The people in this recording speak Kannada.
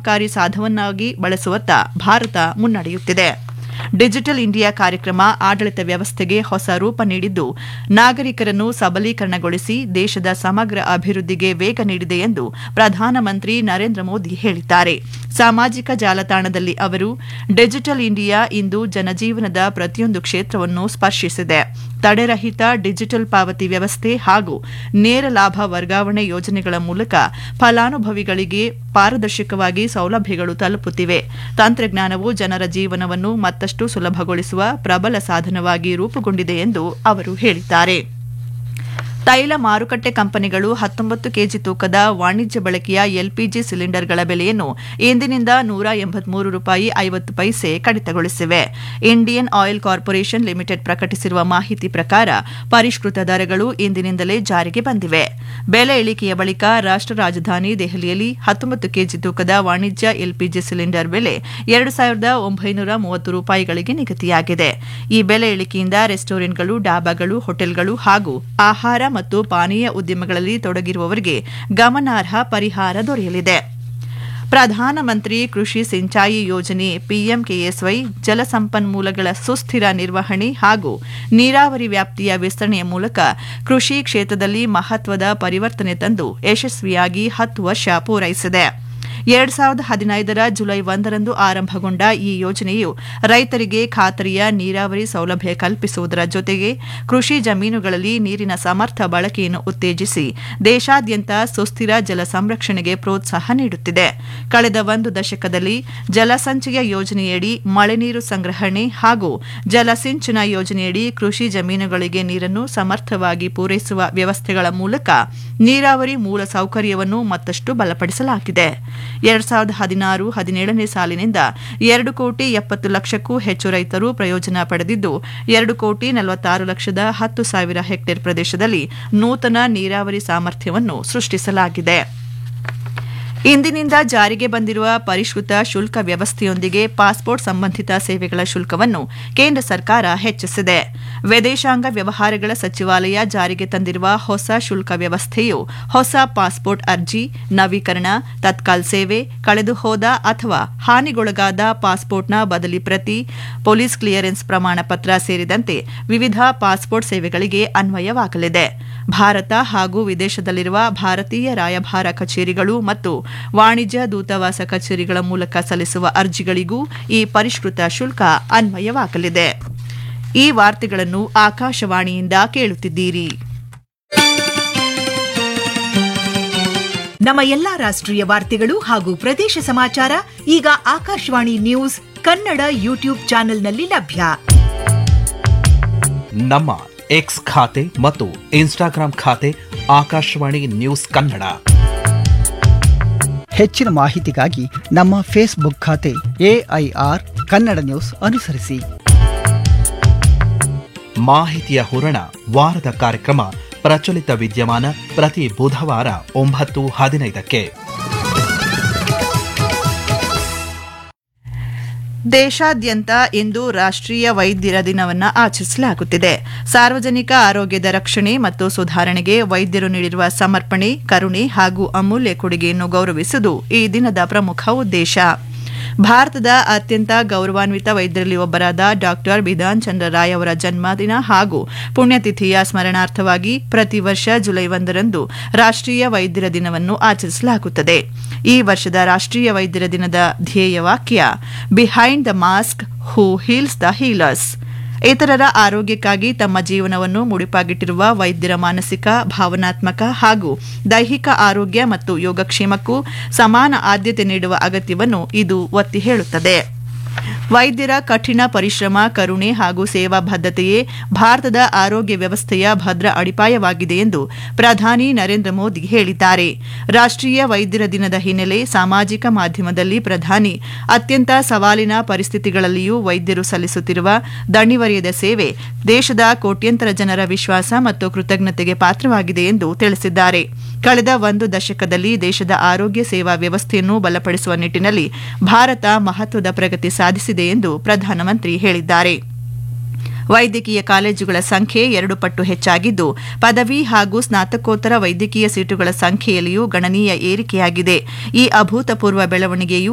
ಪರಿಣಾಮಕಾರಿ ಸಾಧನವನ್ನಾಗಿ ಬಳಸುವತ್ತ ಭಾರತ ಮುನ್ನಡೆಯುತ್ತಿದೆ ಡಿಜಿಟಲ್ ಇಂಡಿಯಾ ಕಾರ್ಯಕ್ರಮ ಆಡಳಿತ ವ್ಯವಸ್ಥೆಗೆ ಹೊಸ ರೂಪ ನೀಡಿದ್ದು ನಾಗರಿಕರನ್ನು ಸಬಲೀಕರಣಗೊಳಿಸಿ ದೇಶದ ಸಮಗ್ರ ಅಭಿವೃದ್ಧಿಗೆ ವೇಗ ನೀಡಿದೆ ಎಂದು ಪ್ರಧಾನಮಂತ್ರಿ ನರೇಂದ್ರ ಮೋದಿ ಹೇಳಿದ್ದಾರೆ ಸಾಮಾಜಿಕ ಜಾಲತಾಣದಲ್ಲಿ ಅವರು ಡಿಜಿಟಲ್ ಇಂಡಿಯಾ ಇಂದು ಜನಜೀವನದ ಪ್ರತಿಯೊಂದು ಕ್ಷೇತ್ರವನ್ನು ಸ್ಪರ್ಶಿಸಿದೆ ತಡೆರಹಿತ ಡಿಜಿಟಲ್ ಪಾವತಿ ವ್ಯವಸ್ಥೆ ಹಾಗೂ ನೇರ ಲಾಭ ವರ್ಗಾವಣೆ ಯೋಜನೆಗಳ ಮೂಲಕ ಫಲಾನುಭವಿಗಳಿಗೆ ಪಾರದರ್ಶಕವಾಗಿ ಸೌಲಭ್ಯಗಳು ತಲುಪುತ್ತಿವೆ ತಂತ್ರಜ್ಞಾನವು ಜನರ ಜೀವನವನ್ನು ಮತ್ತಷ್ಟು ಸುಲಭಗೊಳಿಸುವ ಪ್ರಬಲ ಸಾಧನವಾಗಿ ರೂಪುಗೊಂಡಿದೆ ಎಂದು ಅವರು ಹೇಳಿದ್ದಾರೆ ತೈಲ ಮಾರುಕಟ್ಟೆ ಕಂಪನಿಗಳು ಹತ್ತೊಂಬತ್ತು ಕೆಜಿ ತೂಕದ ವಾಣಿಜ್ಯ ಬಳಕೆಯ ಎಲ್ಪಿಜಿ ಸಿಲಿಂಡರ್ಗಳ ಬೆಲೆಯನ್ನು ಇಂದಿನಿಂದ ನೂರ ಎಂಬತ್ಮೂರು ರೂಪಾಯಿ ಐವತ್ತು ಪೈಸೆ ಕಡಿತಗೊಳಿಸಿವೆ ಇಂಡಿಯನ್ ಆಯಿಲ್ ಕಾರ್ಪೊರೇಷನ್ ಲಿಮಿಟೆಡ್ ಪ್ರಕಟಿಸಿರುವ ಮಾಹಿತಿ ಪ್ರಕಾರ ಪರಿಷ್ಕೃತ ದರಗಳು ಇಂದಿನಿಂದಲೇ ಜಾರಿಗೆ ಬಂದಿವೆ ಬೆಲೆ ಇಳಿಕೆಯ ಬಳಿಕ ರಾಷ್ಟ್ರ ರಾಜಧಾನಿ ದೆಹಲಿಯಲ್ಲಿ ಹತ್ತೊಂಬತ್ತು ಕೆಜಿ ತೂಕದ ವಾಣಿಜ್ಯ ಎಲ್ಪಿಜಿ ಸಿಲಿಂಡರ್ ಬೆಲೆ ಎರಡು ಸಾವಿರದ ಒಂಬೈನೂರ ಮೂವತ್ತು ರೂಪಾಯಿಗಳಿಗೆ ನಿಗದಿಯಾಗಿದೆ ಈ ಬೆಲೆ ಇಳಿಕೆಯಿಂದ ರೆಸ್ಟೋರೆಂಟ್ಗಳು ಡಾಬಾಗಳು ಹೋಟೆಲ್ಗಳು ಹಾಗೂ ಆಹಾರ ಮತ್ತು ಪಾನೀಯ ಉದ್ಯಮಗಳಲ್ಲಿ ತೊಡಗಿರುವವರಿಗೆ ಗಮನಾರ್ಹ ಪರಿಹಾರ ದೊರೆಯಲಿದೆ ಪ್ರಧಾನಮಂತ್ರಿ ಕೃಷಿ ಸಿಂಚಾಯಿ ಯೋಜನೆ ಪಿಎಂಕೆಎಸ್ವೈ ಜಲಸಂಪನ್ಮೂಲಗಳ ಸುಸ್ಥಿರ ನಿರ್ವಹಣೆ ಹಾಗೂ ನೀರಾವರಿ ವ್ಯಾಪ್ತಿಯ ವಿಸ್ತರಣೆಯ ಮೂಲಕ ಕೃಷಿ ಕ್ಷೇತ್ರದಲ್ಲಿ ಮಹತ್ವದ ಪರಿವರ್ತನೆ ತಂದು ಯಶಸ್ವಿಯಾಗಿ ಹತ್ತು ವರ್ಷ ಪೂರೈಸಿದೆ ಎರಡ್ ಸಾವಿರದ ಹದಿನೈದರ ಜುಲೈ ಒಂದರಂದು ಆರಂಭಗೊಂಡ ಈ ಯೋಜನೆಯು ರೈತರಿಗೆ ಖಾತರಿಯ ನೀರಾವರಿ ಸೌಲಭ್ಯ ಕಲ್ಪಿಸುವುದರ ಜೊತೆಗೆ ಕೃಷಿ ಜಮೀನುಗಳಲ್ಲಿ ನೀರಿನ ಸಮರ್ಥ ಬಳಕೆಯನ್ನು ಉತ್ತೇಜಿಸಿ ದೇಶಾದ್ಯಂತ ಸುಸ್ಥಿರ ಜಲ ಸಂರಕ್ಷಣೆಗೆ ಪ್ರೋತ್ಸಾಹ ನೀಡುತ್ತಿದೆ ಕಳೆದ ಒಂದು ದಶಕದಲ್ಲಿ ಜಲಸಂಚಯ ಯೋಜನೆಯಡಿ ಮಳೆ ನೀರು ಸಂಗ್ರಹಣೆ ಹಾಗೂ ಜಲಸಿಂಚನ ಯೋಜನೆಯಡಿ ಕೃಷಿ ಜಮೀನುಗಳಿಗೆ ನೀರನ್ನು ಸಮರ್ಥವಾಗಿ ಪೂರೈಸುವ ವ್ಯವಸ್ಥೆಗಳ ಮೂಲಕ ನೀರಾವರಿ ಮೂಲ ಸೌಕರ್ಯವನ್ನು ಮತ್ತಷ್ಟು ಬಲಪಡಿಸಲಾಗಿದೆ ಎರಡ್ ಸಾವಿರದ ಹದಿನಾರು ಹದಿನೇಳನೇ ಸಾಲಿನಿಂದ ಎರಡು ಕೋಟಿ ಎಪ್ಪತ್ತು ಲಕ್ಷಕ್ಕೂ ಹೆಚ್ಚು ರೈತರು ಪ್ರಯೋಜನ ಪಡೆದಿದ್ದು ಎರಡು ಕೋಟಿ ನಲವತ್ತಾರು ಲಕ್ಷದ ಹತ್ತು ಸಾವಿರ ಹೆಕ್ಟೇರ್ ಪ್ರದೇಶದಲ್ಲಿ ನೂತನ ನೀರಾವರಿ ಸಾಮರ್ಥ್ಯವನ್ನು ಸೃಷ್ಟಿಸಲಾಗಿದೆ ಇಂದಿನಿಂದ ಜಾರಿಗೆ ಬಂದಿರುವ ಪರಿಷ್ಕೃತ ಶುಲ್ಕ ವ್ಯವಸ್ಥೆಯೊಂದಿಗೆ ಪಾಸ್ಪೋರ್ಟ್ ಸಂಬಂಧಿತ ಸೇವೆಗಳ ಶುಲ್ಕವನ್ನು ಕೇಂದ್ರ ಸರ್ಕಾರ ಹೆಚ್ಚಿಸಿದೆ ವಿದೇಶಾಂಗ ವ್ಯವಹಾರಗಳ ಸಚಿವಾಲಯ ಜಾರಿಗೆ ತಂದಿರುವ ಹೊಸ ಶುಲ್ಕ ವ್ಯವಸ್ಥೆಯು ಹೊಸ ಪಾಸ್ಪೋರ್ಟ್ ಅರ್ಜಿ ನವೀಕರಣ ತತ್ಕಾಲ್ ಸೇವೆ ಕಳೆದು ಹೋದ ಅಥವಾ ಹಾನಿಗೊಳಗಾದ ಪಾಸ್ಪೋರ್ಟ್ನ ಬದಲಿ ಪ್ರತಿ ಪೊಲೀಸ್ ಕ್ಲಿಯರೆನ್ಸ್ ಪ್ರಮಾಣ ಪತ್ರ ಸೇರಿದಂತೆ ವಿವಿಧ ಪಾಸ್ಪೋರ್ಟ್ ಸೇವೆಗಳಿಗೆ ಅನ್ವಯವಾಗಲಿದೆ ಭಾರತ ಹಾಗೂ ವಿದೇಶದಲ್ಲಿರುವ ಭಾರತೀಯ ರಾಯಭಾರ ಕಚೇರಿಗಳು ಮತ್ತು ವಾಣಿಜ್ಯ ದೂತಾವಾಸ ಕಚೇರಿಗಳ ಮೂಲಕ ಸಲ್ಲಿಸುವ ಅರ್ಜಿಗಳಿಗೂ ಈ ಪರಿಷ್ಕೃತ ಶುಲ್ಕ ಅನ್ವಯವಾಗಲಿದೆ ಈ ವಾರ್ತೆಗಳನ್ನು ಆಕಾಶವಾಣಿಯಿಂದ ಕೇಳುತ್ತಿದ್ದೀರಿ ನಮ್ಮ ಎಲ್ಲಾ ರಾಷ್ಟ್ರೀಯ ವಾರ್ತೆಗಳು ಹಾಗೂ ಪ್ರದೇಶ ಸಮಾಚಾರ ಈಗ ಆಕಾಶವಾಣಿ ನ್ಯೂಸ್ ಕನ್ನಡ ಯೂಟ್ಯೂಬ್ ಚಾನೆಲ್ನಲ್ಲಿ ಲಭ್ಯ ನಮ್ಮ ಎಕ್ಸ್ ಖಾತೆ ಮತ್ತು ಇನ್ಸ್ಟಾಗ್ರಾಂ ಖಾತೆ ಆಕಾಶವಾಣಿ ನ್ಯೂಸ್ ಕನ್ನಡ ಹೆಚ್ಚಿನ ಮಾಹಿತಿಗಾಗಿ ನಮ್ಮ ಫೇಸ್ಬುಕ್ ಖಾತೆ ಎಐಆರ್ ಕನ್ನಡ ನ್ಯೂಸ್ ಅನುಸರಿಸಿ ಮಾಹಿತಿಯ ಹೂರಣ ವಾರದ ಕಾರ್ಯಕ್ರಮ ಪ್ರಚಲಿತ ವಿದ್ಯಮಾನ ಪ್ರತಿ ಬುಧವಾರ ಒಂಬತ್ತು ಹದಿನೈದಕ್ಕೆ ದೇಶಾದ್ಯಂತ ಇಂದು ರಾಷ್ಟ್ರೀಯ ವೈದ್ಯರ ದಿನವನ್ನು ಆಚರಿಸಲಾಗುತ್ತಿದೆ ಸಾರ್ವಜನಿಕ ಆರೋಗ್ಯದ ರಕ್ಷಣೆ ಮತ್ತು ಸುಧಾರಣೆಗೆ ವೈದ್ಯರು ನೀಡಿರುವ ಸಮರ್ಪಣೆ ಕರುಣೆ ಹಾಗೂ ಅಮೂಲ್ಯ ಕೊಡುಗೆಯನ್ನು ಗೌರವಿಸುವುದು ಈ ದಿನದ ಪ್ರಮುಖ ಉದ್ದೇಶ ಭಾರತದ ಅತ್ಯಂತ ಗೌರವಾನ್ವಿತ ವೈದ್ಯರಲ್ಲಿ ಒಬ್ಬರಾದ ಡಾಕ್ಟರ್ ಬಿಧಾನ್ ಚಂದ್ರ ರಾಯ್ ಅವರ ಜನ್ಮದಿನ ಹಾಗೂ ಪುಣ್ಯತಿಥಿಯ ಸ್ಮರಣಾರ್ಥವಾಗಿ ಪ್ರತಿ ವರ್ಷ ಜುಲೈ ಒಂದರಂದು ರಾಷ್ಟ್ರೀಯ ವೈದ್ಯರ ದಿನವನ್ನು ಆಚರಿಸಲಾಗುತ್ತದೆ ಈ ವರ್ಷದ ರಾಷ್ಟ್ರೀಯ ವೈದ್ಯರ ದಿನದ ಧ್ಯೇಯ ವಾಕ್ಯ behind the mask who heals the healers ಇತರರ ಆರೋಗ್ಯಕ್ಕಾಗಿ ತಮ್ಮ ಜೀವನವನ್ನು ಮುಡಿಪಾಗಿಟ್ಟಿರುವ ವೈದ್ಯರ ಮಾನಸಿಕ ಭಾವನಾತ್ಮಕ ಹಾಗೂ ದೈಹಿಕ ಆರೋಗ್ಯ ಮತ್ತು ಯೋಗಕ್ಷೇಮಕ್ಕೂ ಸಮಾನ ಆದ್ಯತೆ ನೀಡುವ ಅಗತ್ಯವನ್ನು ಇದು ಒತ್ತಿ ಹೇಳುತ್ತದೆ ವೈದ್ಯರ ಕಠಿಣ ಪರಿಶ್ರಮ ಕರುಣೆ ಹಾಗೂ ಸೇವಾ ಬದ್ಧತೆಯೇ ಭಾರತದ ಆರೋಗ್ಯ ವ್ಯವಸ್ಥೆಯ ಭದ್ರ ಅಡಿಪಾಯವಾಗಿದೆ ಎಂದು ಪ್ರಧಾನಿ ನರೇಂದ್ರ ಮೋದಿ ಹೇಳಿದ್ದಾರೆ ರಾಷ್ಟ್ರೀಯ ವೈದ್ಯರ ದಿನದ ಹಿನ್ನೆಲೆ ಸಾಮಾಜಿಕ ಮಾಧ್ಯಮದಲ್ಲಿ ಪ್ರಧಾನಿ ಅತ್ಯಂತ ಸವಾಲಿನ ಪರಿಸ್ಥಿತಿಗಳಲ್ಲಿಯೂ ವೈದ್ಯರು ಸಲ್ಲಿಸುತ್ತಿರುವ ದಣಿವರಿಯದ ಸೇವೆ ದೇಶದ ಕೋಟ್ಯಂತರ ಜನರ ವಿಶ್ವಾಸ ಮತ್ತು ಕೃತಜ್ಞತೆಗೆ ಪಾತ್ರವಾಗಿದೆ ಎಂದು ತಿಳಿಸಿದ್ದಾರೆ ಕಳೆದ ಒಂದು ದಶಕದಲ್ಲಿ ದೇಶದ ಆರೋಗ್ಯ ಸೇವಾ ವ್ಯವಸ್ಥೆಯನ್ನು ಬಲಪಡಿಸುವ ನಿಟ್ಟಿನಲ್ಲಿ ಭಾರತ ಮಹತ್ವದ ಪ್ರಗತಿ ಸಾಧಿಸಿದೆ ಎಂದು ಪ್ರಧಾನಮಂತ್ರಿ ಹೇಳಿದ್ದಾರೆ ವೈದ್ಯಕೀಯ ಕಾಲೇಜುಗಳ ಸಂಖ್ಯೆ ಎರಡು ಪಟ್ಟು ಹೆಚ್ಚಾಗಿದ್ದು ಪದವಿ ಹಾಗೂ ಸ್ನಾತಕೋತ್ತರ ವೈದ್ಯಕೀಯ ಸೀಟುಗಳ ಸಂಖ್ಯೆಯಲ್ಲಿಯೂ ಗಣನೀಯ ಏರಿಕೆಯಾಗಿದೆ ಈ ಅಭೂತಪೂರ್ವ ಬೆಳವಣಿಗೆಯು